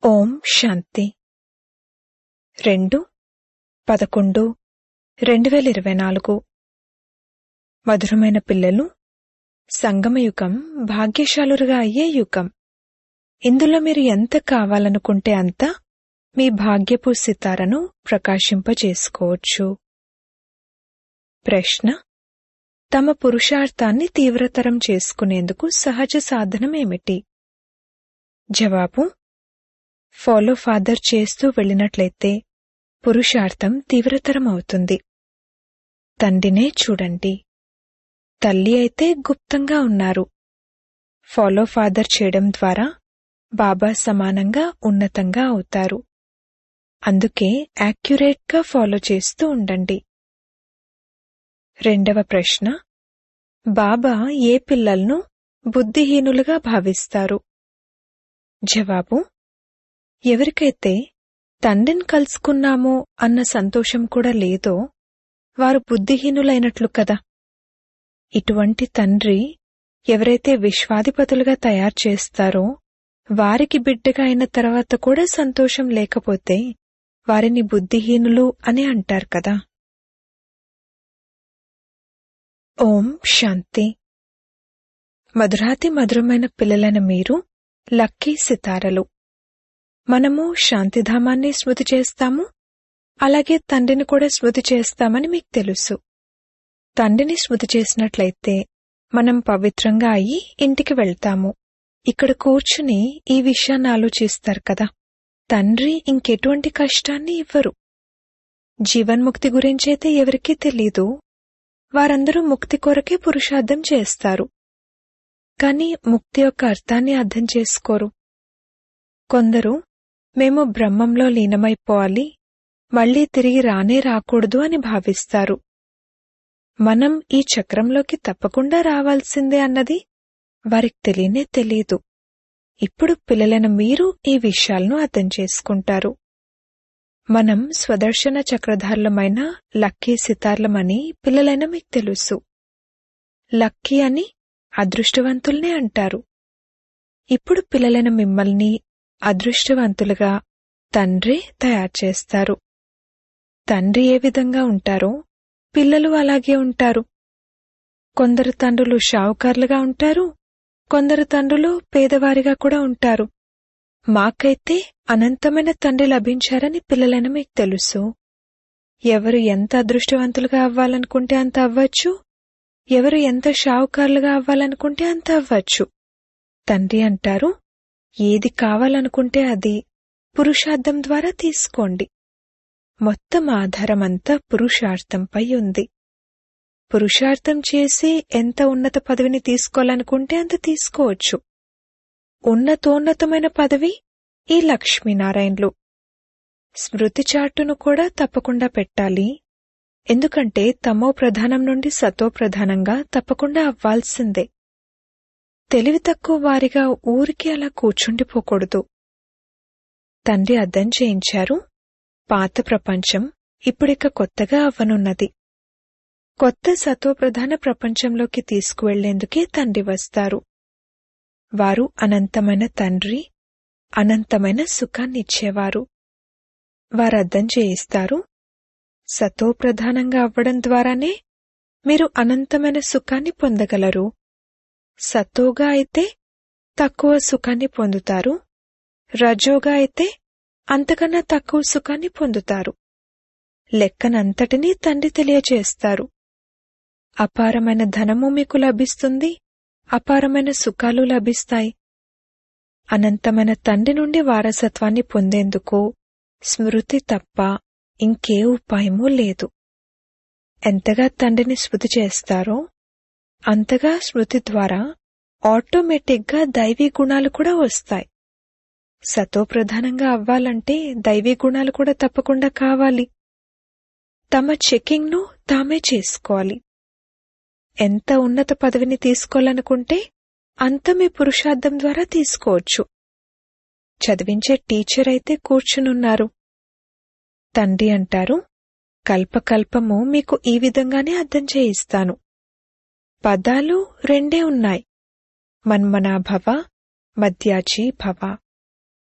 ఓం శాంతి రెండు పదకొండు రెండు వేల ఇరవై నాలుగు మధురమైన పిల్లలు సంగమయుగం భాగ్యశాలురుగా అయ్యే యుగం ఇందులో మీరు ఎంత కావాలనుకుంటే అంత మీ భాగ్యపు సితారను ప్రకాశింపజేసుకోవచ్చు ప్రశ్న తమ పురుషార్థాన్ని తీవ్రతరం చేసుకునేందుకు సహజ సాధనం ఏమిటి జవాబు ఫాలో ఫాదర్ చేస్తూ వెళ్ళినట్లయితే పురుషార్థం తీవ్రతరం అవుతుంది తండ్రినే చూడండి తల్లి అయితే గుప్తంగా ఉన్నారు ఫాలో ఫాదర్ చేయడం ద్వారా బాబా సమానంగా ఉన్నతంగా అవుతారు అందుకే యాక్యురేట్గా ఫాలో చేస్తూ ఉండండి రెండవ ప్రశ్న బాబా ఏ పిల్లలను బుద్ధిహీనులుగా భావిస్తారు జవాబు ఎవరికైతే తండ్రిని కలుసుకున్నామో అన్న సంతోషం కూడా లేదో వారు బుద్ధిహీనులైనట్లు కదా ఇటువంటి తండ్రి ఎవరైతే విశ్వాధిపతులుగా తయారు చేస్తారో వారికి బిడ్డగా అయిన తర్వాత కూడా సంతోషం లేకపోతే వారిని బుద్ధిహీనులు అని అంటారు కదా ఓం శాంతి మధురాతి మధురమైన పిల్లలైన మీరు లక్కీ సితారలు మనము శాంతిధామాన్ని స్మృతి చేస్తాము అలాగే తండ్రిని కూడా స్మృతి చేస్తామని మీకు తెలుసు తండ్రిని స్మృతి చేసినట్లయితే మనం పవిత్రంగా అయ్యి ఇంటికి వెళ్తాము ఇక్కడ కూర్చుని ఈ విషయాన్ని ఆలోచిస్తారు కదా తండ్రి ఇంకెటువంటి కష్టాన్ని ఇవ్వరు జీవన్ముక్తి గురించైతే ఎవరికీ తెలీదు వారందరూ ముక్తి కొరకే పురుషార్థం చేస్తారు కాని ముక్తి యొక్క అర్థాన్ని అర్థం చేసుకోరు కొందరు మేము బ్రహ్మంలో లీనమైపోవాలి మళ్లీ తిరిగి రానే రాకూడదు అని భావిస్తారు మనం ఈ చక్రంలోకి తప్పకుండా రావాల్సిందే అన్నది వారికి తెలియనే తెలీదు ఇప్పుడు పిల్లలైన మీరు ఈ విషయాలను అర్థం చేసుకుంటారు మనం స్వదర్శన చక్రధారులమైన లక్కీ సితార్లమని పిల్లలైన మీకు తెలుసు లక్కీ అని అదృష్టవంతుల్నే అంటారు ఇప్పుడు పిల్లలైన మిమ్మల్ని అదృష్టవంతులుగా తండ్రి తయారు చేస్తారు తండ్రి ఏ విధంగా ఉంటారో పిల్లలు అలాగే ఉంటారు కొందరు తండ్రులు షావుకారులుగా ఉంటారు కొందరు తండ్రులు పేదవారిగా కూడా ఉంటారు మాకైతే అనంతమైన తండ్రి లభించారని పిల్లలైన మీకు తెలుసు ఎవరు ఎంత అదృష్టవంతులుగా అవ్వాలనుకుంటే అంత అవ్వచ్చు ఎవరు ఎంత షావుకారులుగా అవ్వాలనుకుంటే అంత అవ్వచ్చు తండ్రి అంటారు ఏది కావాలనుకుంటే అది పురుషార్థం ద్వారా తీసుకోండి మొత్తం ఆధారమంతా పురుషార్థంపై ఉంది పురుషార్థం చేసి ఎంత ఉన్నత పదవిని తీసుకోవాలనుకుంటే అంత తీసుకోవచ్చు ఉన్నతోన్నతమైన పదవి ఈ లక్ష్మీనారాయణలు స్మృతి చాటును కూడా తప్పకుండా పెట్టాలి ఎందుకంటే తమో ప్రధానం నుండి సతో ప్రధానంగా తప్పకుండా అవ్వాల్సిందే తెలివి తక్కువ వారిగా ఊరికి అలా కూర్చుండిపోకూడదు తండ్రి అర్థం చేయించారు పాత ప్రపంచం ఇప్పుడిక కొత్తగా అవ్వనున్నది కొత్త సత్వప్రధాన ప్రపంచంలోకి తీసుకువెళ్లేందుకే తండ్రి వస్తారు వారు అనంతమైన తండ్రి అనంతమైన సుఖాన్నిచ్చేవారు వారు అర్థం చేయిస్తారు సతోప్రధానంగా అవ్వడం ద్వారానే మీరు అనంతమైన సుఖాన్ని పొందగలరు సతోగా అయితే తక్కువ సుఖాన్ని పొందుతారు రజోగా అయితే అంతకన్నా తక్కువ సుఖాన్ని పొందుతారు లెక్కనంతటినీ తండ్రి తెలియచేస్తారు అపారమైన ధనము మీకు లభిస్తుంది అపారమైన సుఖాలు లభిస్తాయి అనంతమైన తండ్రి నుండి వారసత్వాన్ని పొందేందుకు స్మృతి తప్ప ఇంకే ఉపాయమూ లేదు ఎంతగా తండ్రిని స్మృతి చేస్తారో అంతగా స్మృతి ద్వారా ఆటోమేటిక్గా దైవీ గుణాలు కూడా వస్తాయి సతోప్రధానంగా అవ్వాలంటే దైవీ గుణాలు కూడా తప్పకుండా కావాలి తమ చెకింగ్ను తామే చేసుకోవాలి ఎంత ఉన్నత పదవిని తీసుకోవాలనుకుంటే అంత మీ పురుషార్థం ద్వారా తీసుకోవచ్చు చదివించే టీచర్ అయితే కూర్చునున్నారు తండ్రి అంటారు కల్పకల్పము మీకు ఈ విధంగానే అర్థం చేయిస్తాను పదాలు రెండే ఉన్నాయి మన్మనాభవ మధ్యాచి భవ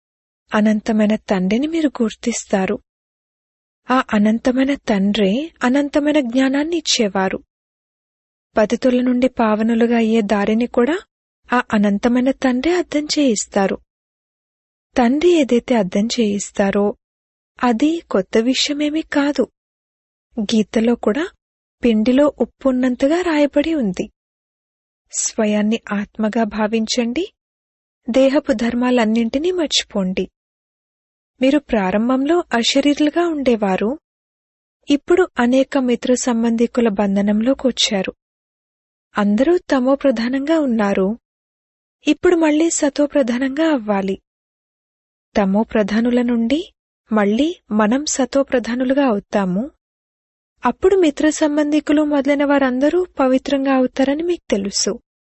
అనంతమైన తండ్రిని మీరు గుర్తిస్తారు ఆ అనంతమైన తండ్రే అనంతమైన జ్ఞానాన్ని ఇచ్చేవారు పతితుల నుండి పావనులుగా అయ్యే దారిని కూడా ఆ అనంతమైన తండ్రి అర్థం చేయిస్తారు తండ్రి ఏదైతే అర్థం చేయిస్తారో అది కొత్త విషయమేమీ కాదు గీతలో కూడా పిండిలో ఉప్పు ఉన్నంతగా రాయబడి ఉంది స్వయాన్ని ఆత్మగా భావించండి దేహపు ధర్మాలన్నింటినీ మర్చిపోండి మీరు ప్రారంభంలో అశరీరులుగా ఉండేవారు ఇప్పుడు అనేక మిత్ర సంబంధికుల బంధనంలోకి వచ్చారు అందరూ తమో ప్రధానంగా ఉన్నారు ఇప్పుడు మళ్లీ సతో ప్రధానంగా అవ్వాలి తమో ప్రధానుల నుండి మళ్లీ మనం సతో ప్రధానులుగా అవుతాము అప్పుడు మిత్ర సంబంధికులు మొదలైన వారందరూ పవిత్రంగా అవుతారని మీకు తెలుసు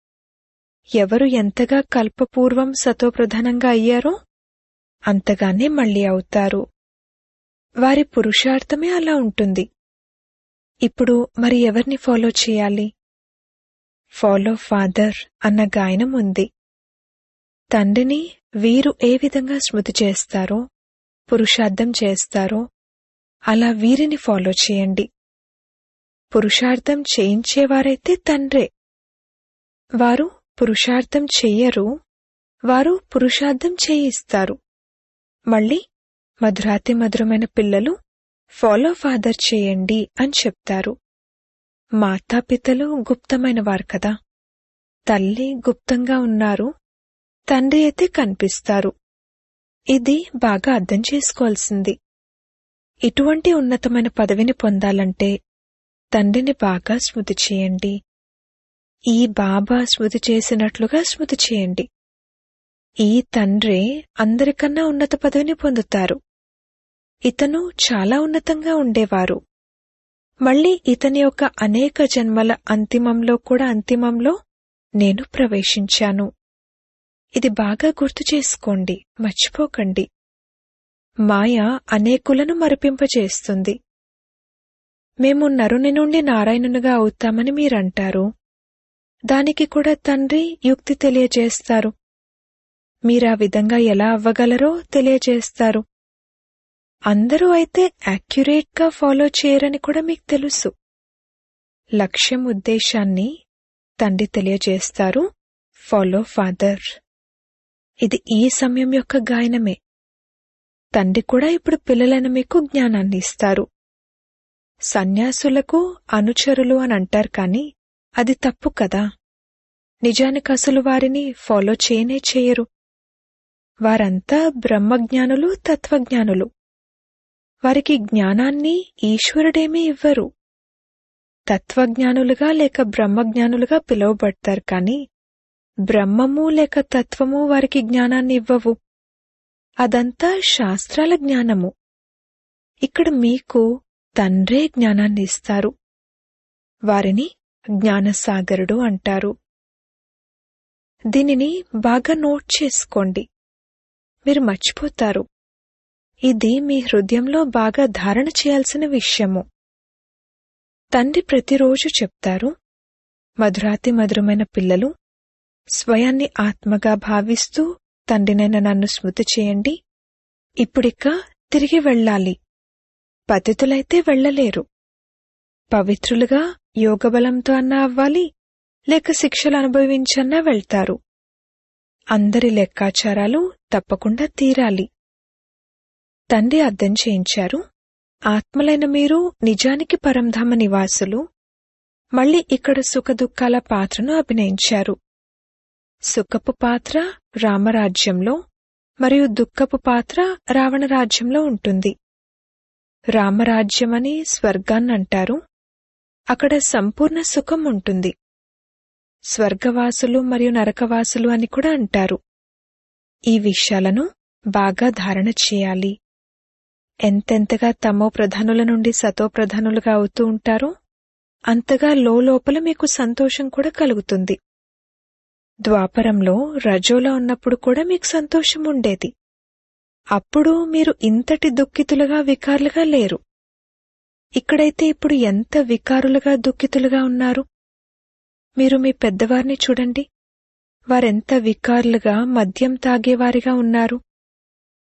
ఎవరు ఎంతగా కల్పపూర్వం సతో ప్రధానంగా అయ్యారో అంతగానే మళ్లీ అవుతారు వారి పురుషార్థమే అలా ఉంటుంది ఇప్పుడు మరి ఎవరిని ఫాలో చేయాలి ఫాలో ఫాదర్ అన్న గాయనం ఉంది తండ్రిని వీరు ఏ విధంగా స్మృతి చేస్తారో పురుషార్థం చేస్తారో అలా వీరిని ఫాలో చేయండి పురుషార్థం చేయించేవారైతే తండ్రే వారు పురుషార్థం చెయ్యరు వారు పురుషార్థం చేయిస్తారు మళ్ళీ మధురాతి మధురమైన పిల్లలు ఫాలో ఫాదర్ చేయండి అని చెప్తారు మాతాపితలు గుప్తమైన వారు కదా తల్లి గుప్తంగా ఉన్నారు తండ్రి అయితే కనిపిస్తారు ఇది బాగా అర్థం చేసుకోవాల్సింది ఇటువంటి ఉన్నతమైన పదవిని పొందాలంటే తండ్రిని బాగా స్మృతి చేయండి ఈ బాబా స్మృతి చేసినట్లుగా స్మృతి చేయండి ఈ తండ్రే అందరికన్నా ఉన్నత పదవిని పొందుతారు ఇతను చాలా ఉన్నతంగా ఉండేవారు మళ్ళీ ఇతని యొక్క అనేక జన్మల అంతిమంలో కూడా అంతిమంలో నేను ప్రవేశించాను ఇది బాగా గుర్తు చేసుకోండి మర్చిపోకండి మాయ అనేకులను మరిపింపచేస్తుంది మేము నరుని నుండి నారాయణునిగా అవుతామని మీరంటారు దానికి కూడా తండ్రి యుక్తి తెలియజేస్తారు మీరా విధంగా ఎలా అవ్వగలరో తెలియజేస్తారు అందరూ అయితే యాక్యురేట్గా ఫాలో చేయరని కూడా మీకు తెలుసు లక్ష్యం ఉద్దేశాన్ని తండ్రి తెలియజేస్తారు ఫాలో ఫాదర్ ఇది ఈ సమయం యొక్క గాయనమే తండ్రి కూడా ఇప్పుడు పిల్లలైన మీకు జ్ఞానాన్ని ఇస్తారు సన్యాసులకు అనుచరులు అని అంటారు కాని అది తప్పు కదా నిజానికి అసలు వారిని ఫాలో చేయనే చేయరు వారంతా బ్రహ్మజ్ఞానులు తత్వజ్ఞానులు వారికి జ్ఞానాన్ని ఈశ్వరుడేమీ ఇవ్వరు తత్వజ్ఞానులుగా లేక బ్రహ్మజ్ఞానులుగా పిలువబడతారు కాని బ్రహ్మము లేక తత్వము వారికి జ్ఞానాన్ని ఇవ్వవు అదంతా శాస్త్రాల జ్ఞానము ఇక్కడ మీకు తండ్రే జ్ఞానాన్ని ఇస్తారు వారిని జ్ఞానసాగరుడు అంటారు దీనిని బాగా నోట్ చేసుకోండి మీరు మర్చిపోతారు ఇది మీ హృదయంలో బాగా ధారణ చేయాల్సిన విషయము తండ్రి ప్రతిరోజు చెప్తారు మధురాతి మధురమైన పిల్లలు స్వయాన్ని ఆత్మగా భావిస్తూ తండ్రినైన నన్ను స్మృతి చేయండి ఇప్పుడిక తిరిగి వెళ్ళాలి పతితులైతే వెళ్ళలేరు పవిత్రులుగా యోగబలంతో అన్నా అవ్వాలి లేక శిక్షలు అనుభవించన్నా వెళ్తారు అందరి లెక్కాచారాలు తప్పకుండా తీరాలి తండ్రి అర్థం చేయించారు ఆత్మలైన మీరు నిజానికి పరంధామ నివాసులు మళ్ళీ ఇక్కడ సుఖదుఖాల పాత్రను అభినయించారు సుఖపు పాత్ర రామరాజ్యంలో మరియు దుఃఖపు పాత్ర రావణ రాజ్యంలో ఉంటుంది రామరాజ్యమని స్వర్గాన్నంటారు అక్కడ సంపూర్ణ సుఖం ఉంటుంది స్వర్గవాసులు మరియు నరకవాసులు అని కూడా అంటారు ఈ విషయాలను బాగా ధారణ చేయాలి ఎంతెంతగా తమో ప్రధానుల నుండి సతో ప్రధానులుగా అవుతూ ఉంటారో అంతగా లోపల మీకు సంతోషం కూడా కలుగుతుంది ద్వాపరంలో రజోలా ఉన్నప్పుడు కూడా మీకు సంతోషం ఉండేది అప్పుడు మీరు ఇంతటి దుఃఖితులుగా వికారులుగా లేరు ఇక్కడైతే ఇప్పుడు ఎంత వికారులుగా దుఃఖితులుగా ఉన్నారు మీరు మీ పెద్దవారిని చూడండి వారెంత వికారులుగా మద్యం తాగేవారిగా ఉన్నారు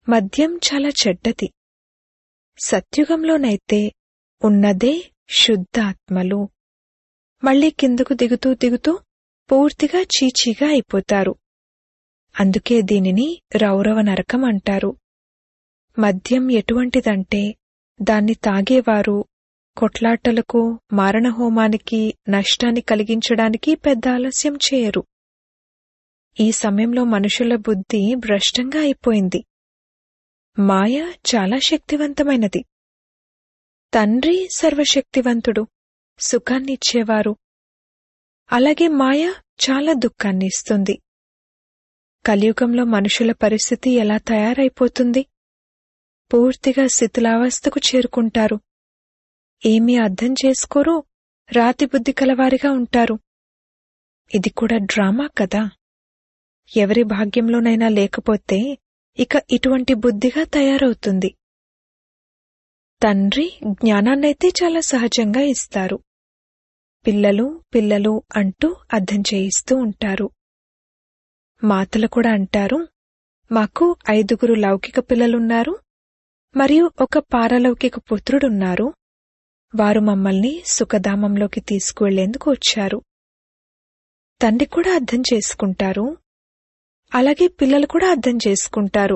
మద్యం చాలా చెడ్డది సత్యుగంలోనైతే ఉన్నదే శుద్ధ ఆత్మలు మళ్ళీ కిందకు దిగుతూ దిగుతూ పూర్తిగా చీచీగా అయిపోతారు అందుకే దీనిని రౌరవ నరకం అంటారు మద్యం ఎటువంటిదంటే దాన్ని తాగేవారు కొట్లాటలకు మారణహోమానికి నష్టాన్ని కలిగించడానికి పెద్ద ఆలస్యం చేయరు ఈ సమయంలో మనుషుల బుద్ధి భ్రష్టంగా అయిపోయింది మాయ చాలా శక్తివంతమైనది తండ్రి సర్వశక్తివంతుడు సుఖాన్నిచ్చేవారు అలాగే మాయ చాలా దుఃఖాన్ని ఇస్తుంది కలియుగంలో మనుషుల పరిస్థితి ఎలా తయారైపోతుంది పూర్తిగా శిథిలావస్థకు చేరుకుంటారు ఏమీ అర్థం చేసుకోరు రాతి బుద్ధి కలవారిగా ఉంటారు ఇది కూడా డ్రామా కదా ఎవరి భాగ్యంలోనైనా లేకపోతే ఇక ఇటువంటి బుద్ధిగా తయారవుతుంది తండ్రి జ్ఞానాన్నైతే చాలా సహజంగా ఇస్తారు పిల్లలు పిల్లలు అంటూ అర్థం చేయిస్తూ ఉంటారు మాతలు కూడా అంటారు మాకు ఐదుగురు లౌకిక పిల్లలున్నారు మరియు ఒక పారలౌకిక పుత్రుడున్నారు వారు మమ్మల్ని సుఖధామంలోకి తీసుకువెళ్లేందుకు వచ్చారు తండ్రి కూడా అర్థం చేసుకుంటారు అలాగే పిల్లలు కూడా అర్థం చేసుకుంటారు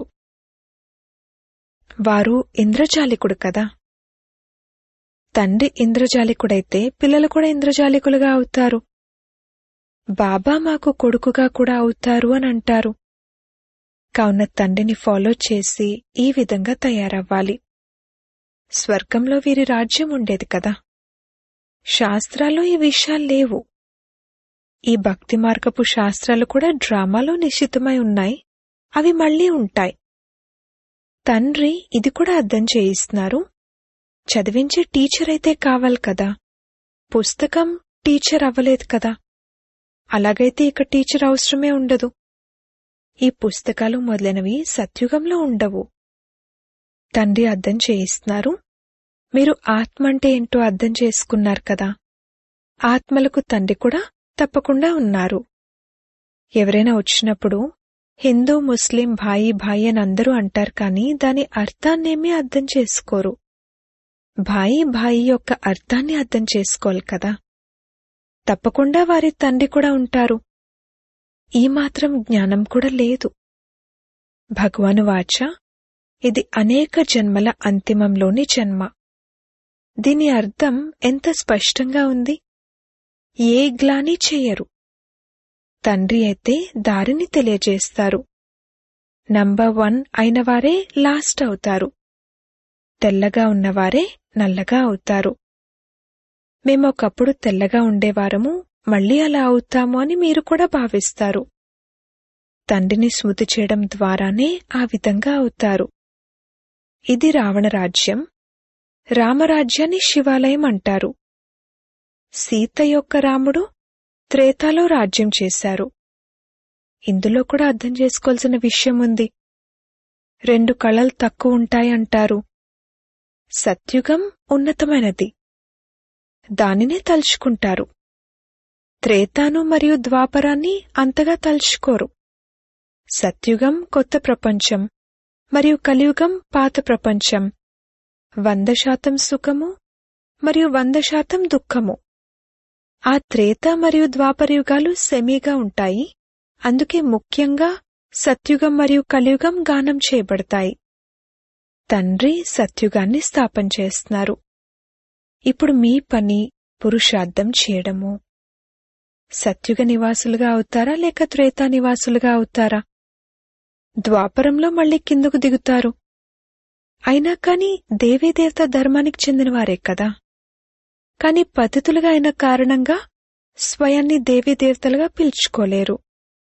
వారు ఇంద్రజాలికుడు కదా తండ్రి ఇంద్రజాలికుడైతే పిల్లలు కూడా ఇంద్రజాలికులుగా అవుతారు బాబా మాకు కొడుకుగా కూడా అవుతారు అని అంటారు కావున తండ్రిని ఫాలో చేసి ఈ విధంగా తయారవ్వాలి స్వర్గంలో వీరి రాజ్యం ఉండేది కదా శాస్త్రాల్లో ఈ విషయాలు లేవు ఈ భక్తి మార్గపు శాస్త్రాలు కూడా డ్రామాలో నిశ్చితమై ఉన్నాయి అవి మళ్లీ ఉంటాయి తండ్రి ఇది కూడా అర్థం చేయిస్తున్నారు చదివించే టీచర్ అయితే కావాలి కదా పుస్తకం టీచర్ అవ్వలేదు కదా అలాగైతే ఇక టీచర్ అవసరమే ఉండదు ఈ పుస్తకాలు మొదలైనవి సత్యుగంలో ఉండవు తండ్రి అర్థం చేయిస్తున్నారు మీరు ఆత్మ అంటే ఏంటో అర్థం చేసుకున్నారు కదా ఆత్మలకు తండ్రి కూడా తప్పకుండా ఉన్నారు ఎవరైనా వచ్చినప్పుడు హిందూ ముస్లిం భాయి భాయి అని అందరూ అంటారు కానీ దాని అర్థాన్నేమీ అర్థం చేసుకోరు భాయి భాయి యొక్క అర్థాన్ని అర్థం చేసుకోవాలి కదా తప్పకుండా వారి తండ్రి కూడా ఉంటారు ఈ మాత్రం జ్ఞానం కూడా లేదు భగవాను వాచ ఇది అనేక జన్మల అంతిమంలోని జన్మ దీని అర్థం ఎంత స్పష్టంగా ఉంది ఏ గ్లాని చెయ్యరు తండ్రి అయితే దారిని తెలియజేస్తారు నంబర్ వన్ అయినవారే లాస్ట్ అవుతారు తెల్లగా ఉన్నవారే నల్లగా అవుతారు మేమొకప్పుడు తెల్లగా ఉండేవారము మళ్ళీ అలా అవుతాము అని మీరు కూడా భావిస్తారు తండ్రిని స్మృతి చేయడం ద్వారానే ఆ విధంగా అవుతారు ఇది రావణ రాజ్యం రామరాజ్యాన్ని శివాలయం అంటారు సీత యొక్క రాముడు త్రేతాలో రాజ్యం చేశారు ఇందులో కూడా అర్థం చేసుకోవాల్సిన విషయం ఉంది రెండు కళలు తక్కువ ఉంటాయంటారు సత్యుగం ఉన్నతమైనది దానినే తలుచుకుంటారు త్రేతాను మరియు ద్వాపరాన్ని అంతగా తలుచుకోరు సత్యుగం కొత్త ప్రపంచం మరియు కలియుగం పాత ప్రపంచం వంద శాతం సుఖము మరియు వంద శాతం దుఃఖము ఆ త్రేత మరియు ద్వాపరయుగాలు సెమీగా ఉంటాయి అందుకే ముఖ్యంగా సత్యుగం మరియు కలియుగం గానం చేయబడతాయి తండ్రి సత్యుగాన్ని స్థాపన చేస్తున్నారు ఇప్పుడు మీ పని పురుషార్థం చేయడము సత్యుగ నివాసులుగా అవుతారా లేక త్రేతా నివాసులుగా అవుతారా ద్వాపరంలో మళ్ళీ కిందకు దిగుతారు అయినా కాని దేవీదేవత ధర్మానికి చెందినవారే కదా కాని పతితులుగా అయిన కారణంగా స్వయాన్ని దేవీదేవతలుగా పిలుచుకోలేరు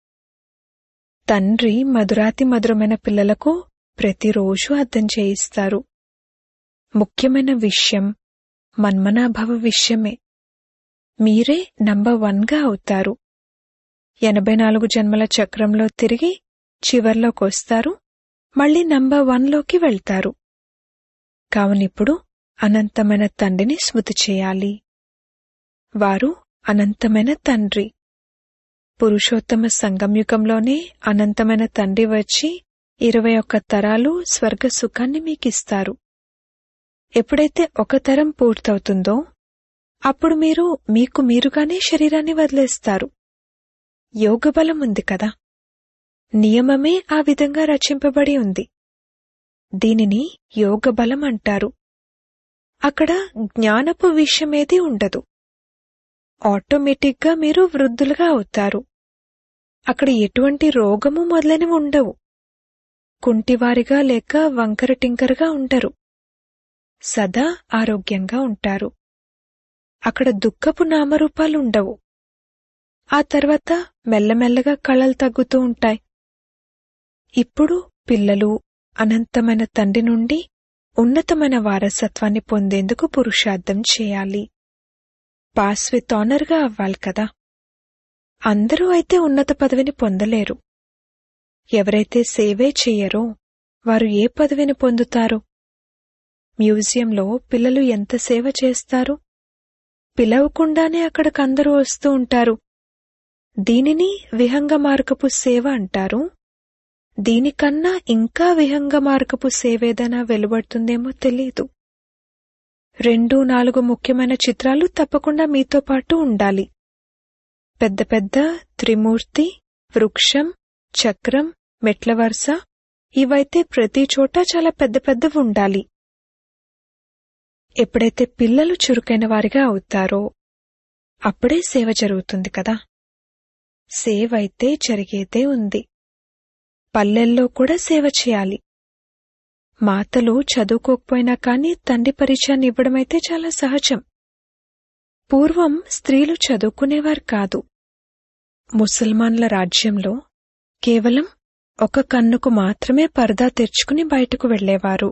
తండ్రి మధురాతి మధురమైన పిల్లలకు ప్రతిరోజు అర్థం చేయిస్తారు ముఖ్యమైన విషయం మన్మనాభవ విషయమే మీరే నంబర్ వన్గా అవుతారు ఎనభై నాలుగు జన్మల చక్రంలో తిరిగి చివర్లోకొస్తారు మళ్ళీ నంబర్ వన్లోకి వెళ్తారు కావునిప్పుడు అనంతమైన తండ్రిని స్మృతి చేయాలి వారు అనంతమైన తండ్రి పురుషోత్తమ సంగంయుగంలోనే అనంతమైన తండ్రి వచ్చి ఇరవై ఒక్క తరాలు స్వర్గ సుఖాన్ని మీకిస్తారు ఎప్పుడైతే ఒక తరం పూర్తవుతుందో అప్పుడు మీరు మీకు మీరుగానే శరీరాన్ని వదిలేస్తారు యోగబలం ఉంది కదా నియమమే ఆ విధంగా రచింపబడి ఉంది దీనిని యోగబలం అంటారు అక్కడ జ్ఞానపు విషయమేది ఉండదు ఆటోమేటిక్గా మీరు వృద్ధులుగా అవుతారు అక్కడ ఎటువంటి రోగము మొదలైనవి ఉండవు కుంటివారిగా లేక వంకర టింకరగా ఉండరు సదా ఆరోగ్యంగా ఉంటారు అక్కడ దుఃఖపు నామరూపాలు ఉండవు ఆ తర్వాత మెల్లమెల్లగా కళలు తగ్గుతూ ఉంటాయి ఇప్పుడు పిల్లలు అనంతమైన తండ్రి నుండి ఉన్నతమైన వారసత్వాన్ని పొందేందుకు పురుషార్థం చేయాలి పాస్ విత్ ఆనర్గా అవ్వాలి కదా అందరూ అయితే ఉన్నత పదవిని పొందలేరు ఎవరైతే సేవే చెయ్యరో వారు ఏ పదవిని పొందుతారు మ్యూజియంలో పిల్లలు ఎంత సేవ చేస్తారు పిలవకుండానే అక్కడికి అందరూ వస్తూ ఉంటారు దీనిని విహంగ మార్గపు సేవ అంటారు దీనికన్నా ఇంకా విహంగ మార్గపు సేవేదైనా వెలువడుతుందేమో తెలీదు రెండు నాలుగు ముఖ్యమైన చిత్రాలు తప్పకుండా మీతో పాటు ఉండాలి పెద్ద పెద్ద త్రిమూర్తి వృక్షం చక్రం మెట్ల వరుస ఇవైతే ప్రతి చోట చాలా పెద్ద పెద్దవి ఉండాలి ఎప్పుడైతే పిల్లలు చురుకైన వారిగా అవుతారో అప్పుడే సేవ జరుగుతుంది కదా సేవ అయితే జరిగేదే ఉంది పల్లెల్లో కూడా సేవ చేయాలి మాతలు చదువుకోకపోయినా కానీ తండ్రి పరిచయాన్ని ఇవ్వడమైతే చాలా సహజం పూర్వం స్త్రీలు చదువుకునేవారు కాదు ముసల్మాన్ల రాజ్యంలో కేవలం ఒక కన్నుకు మాత్రమే పరదా తెరుచుకుని బయటకు వెళ్లేవారు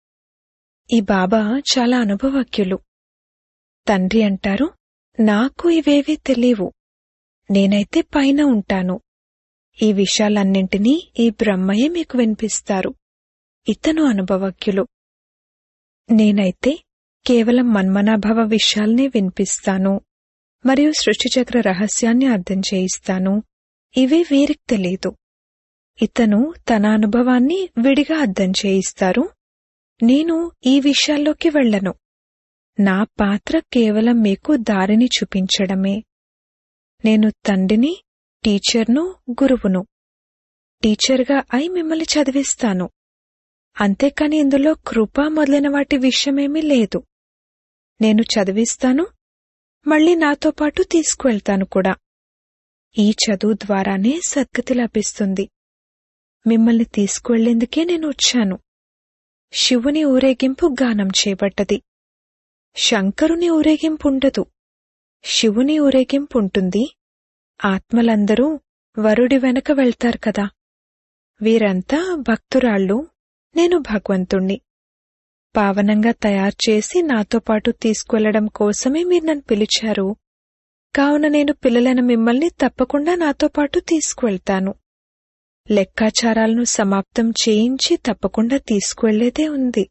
ఈ బాబా చాలా అనుభవజ్ఞులు తండ్రి అంటారు నాకు ఇవేవీ తెలియవు నేనైతే పైన ఉంటాను ఈ విషయాలన్నింటినీ ఈ బ్రహ్మయే మీకు వినిపిస్తారు ఇతను అనుభవజ్ఞులు నేనైతే కేవలం మన్మనాభవ విషయాల్నే వినిపిస్తాను మరియు సృష్టిచక్ర రహస్యాన్ని అర్థం చేయిస్తాను ఇవి వీరికి తెలీదు ఇతను తన అనుభవాన్ని విడిగా అర్థం చేయిస్తారు నేను ఈ విషయాల్లోకి వెళ్లను నా పాత్ర కేవలం మీకు దారిని చూపించడమే నేను తండ్రిని టీచర్ను గురువును టీచర్గా అయి మిమ్మల్ని చదివిస్తాను అంతేకాని ఇందులో కృప మొదలైన వాటి విషయమేమీ లేదు నేను చదివిస్తాను మళ్ళీ నాతో పాటు తీసుకువెళ్తాను కూడా ఈ చదువు ద్వారానే సద్గతి లభిస్తుంది మిమ్మల్ని తీసుకువెళ్లేందుకే నేను వచ్చాను శివుని ఊరేగింపు గానం చేయబడ్డది శంకరుని ఊరేగింపు ఉండదు శివుని ఊరేగింపు ఉంటుంది ఆత్మలందరూ వరుడి వెనక వెళ్తారు కదా వీరంతా భక్తురాళ్ళు నేను భగవంతుణ్ణి పావనంగా తయారు చేసి నాతో పాటు తీసుకువెళ్లడం కోసమే మీరు నన్ను పిలిచారు కావున నేను పిల్లలైన మిమ్మల్ని తప్పకుండా నాతో పాటు తీసుకువెళ్తాను లెక్కాచారాలను సమాప్తం చేయించి తప్పకుండా తీసుకువెళ్లేదే ఉంది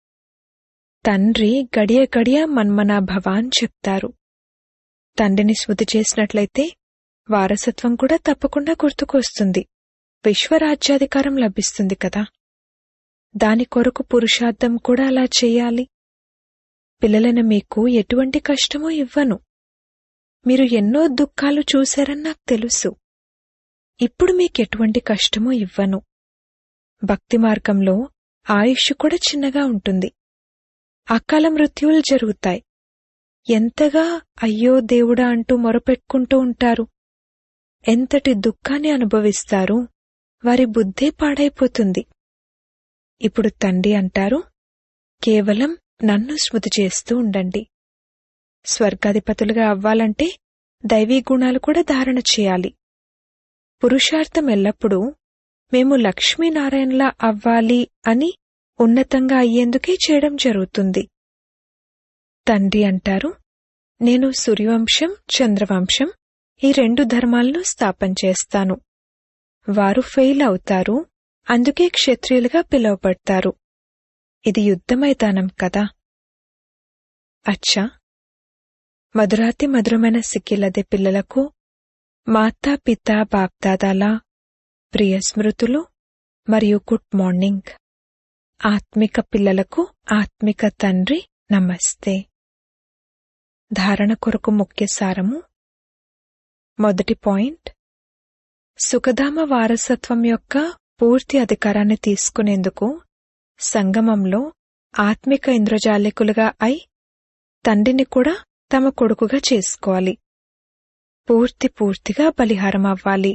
తండ్రి గడియ గడియ మన్మనా భవాన్ చెప్తారు తండ్రిని స్మృతి చేసినట్లయితే వారసత్వం కూడా తప్పకుండా గుర్తుకొస్తుంది విశ్వరాజ్యాధికారం లభిస్తుంది కదా దాని కొరకు పురుషార్థం కూడా అలా చేయాలి పిల్లలైన మీకు ఎటువంటి కష్టమో ఇవ్వను మీరు ఎన్నో దుఃఖాలు చూశారని నాకు తెలుసు ఇప్పుడు మీకెటువంటి కష్టమో ఇవ్వను భక్తి మార్గంలో ఆయుష్ కూడా చిన్నగా ఉంటుంది అకాల మృత్యువులు జరుగుతాయి ఎంతగా అయ్యో దేవుడా అంటూ మొరపెట్టుకుంటూ ఉంటారు ఎంతటి దుఃఖాన్ని అనుభవిస్తారు వారి బుద్ధే పాడైపోతుంది ఇప్పుడు తండ్రి అంటారు కేవలం నన్ను స్మృతి చేస్తూ ఉండండి స్వర్గాధిపతులుగా అవ్వాలంటే దైవీ గుణాలు కూడా ధారణ చేయాలి పురుషార్థం ఎల్లప్పుడూ మేము లక్ష్మీనారాయణలా అవ్వాలి అని ఉన్నతంగా అయ్యేందుకే చేయడం జరుగుతుంది తండ్రి అంటారు నేను సూర్యవంశం చంద్రవంశం ఈ రెండు ధర్మాలను స్థాపన చేస్తాను వారు ఫెయిల్ అవుతారు అందుకే క్షత్రియులుగా పిలువబడతారు ఇది యుద్ధ మైదానం కదా అచ్చా మధురాతి మధురమైన సిక్కిలదే పిల్లలకు మాతా పిత బాప్దాదాల ప్రియ స్మృతులు మరియు గుడ్ మార్నింగ్ ఆత్మిక పిల్లలకు ఆత్మిక తండ్రి నమస్తే ధారణ కొరకు ముఖ్య సారము మొదటి పాయింట్ సుఖధామ వారసత్వం యొక్క పూర్తి అధికారాన్ని తీసుకునేందుకు సంగమంలో ఆత్మిక ఇంద్రజాలికులుగా అయి తండ్రిని కూడా తమ కొడుకుగా చేసుకోవాలి పూర్తి పూర్తిగా బలిహారం అవ్వాలి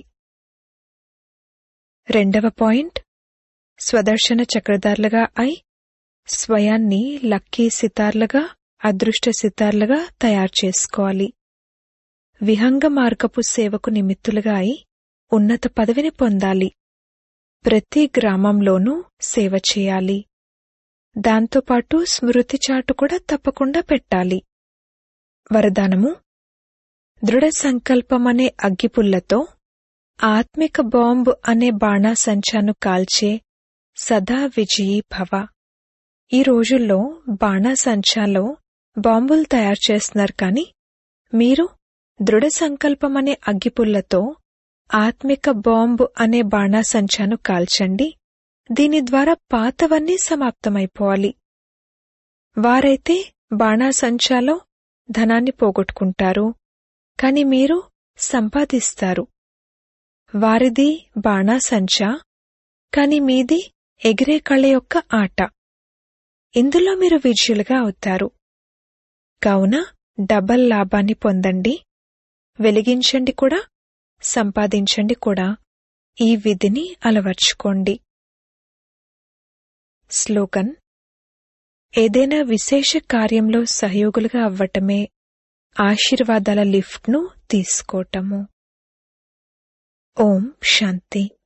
రెండవ పాయింట్ స్వదర్శన చక్రధారులుగా అయి స్వయాన్ని లక్కీ సితార్లుగా అదృష్ట సితార్లుగా తయారు చేసుకోవాలి విహంగ మార్గపు సేవకు నిమిత్తులుగా అయి ఉన్నత పదవిని పొందాలి ప్రతి గ్రామంలోనూ సేవ చేయాలి దాంతోపాటు స్మృతి చాటు కూడా తప్పకుండా పెట్టాలి వరదానము దృఢ సంకల్పమనే అగ్గిపుల్లతో ఆత్మిక బాంబు అనే బాణాసంచాను కాల్చే సదా విజయీ భవ ఈ రోజుల్లో బాణాసంచాలో బాంబులు తయారు చేస్తున్నారు కాని మీరు దృఢ సంకల్పమనే అగ్గిపుల్లతో ఆత్మిక బాంబు అనే బాణాసంచాను కాల్చండి దీని ద్వారా పాతవన్నీ సమాప్తమైపోవాలి వారైతే బాణాసంచాలో ధనాన్ని పోగొట్టుకుంటారు కాని మీరు సంపాదిస్తారు వారిది బాణాసంచా కాని మీది ఎగిరే కళ్ళ యొక్క ఆట ఇందులో మీరు విజయులుగా అవుతారు కావున డబల్ లాభాన్ని పొందండి వెలిగించండి కూడా సంపాదించండి కూడా ఈ విధిని అలవర్చుకోండి స్లోగన్ ఏదైనా విశేష కార్యంలో సహయోగులుగా అవ్వటమే ఆశీర్వాదాల లిఫ్ట్ను తీసుకోవటము ఓం శాంతి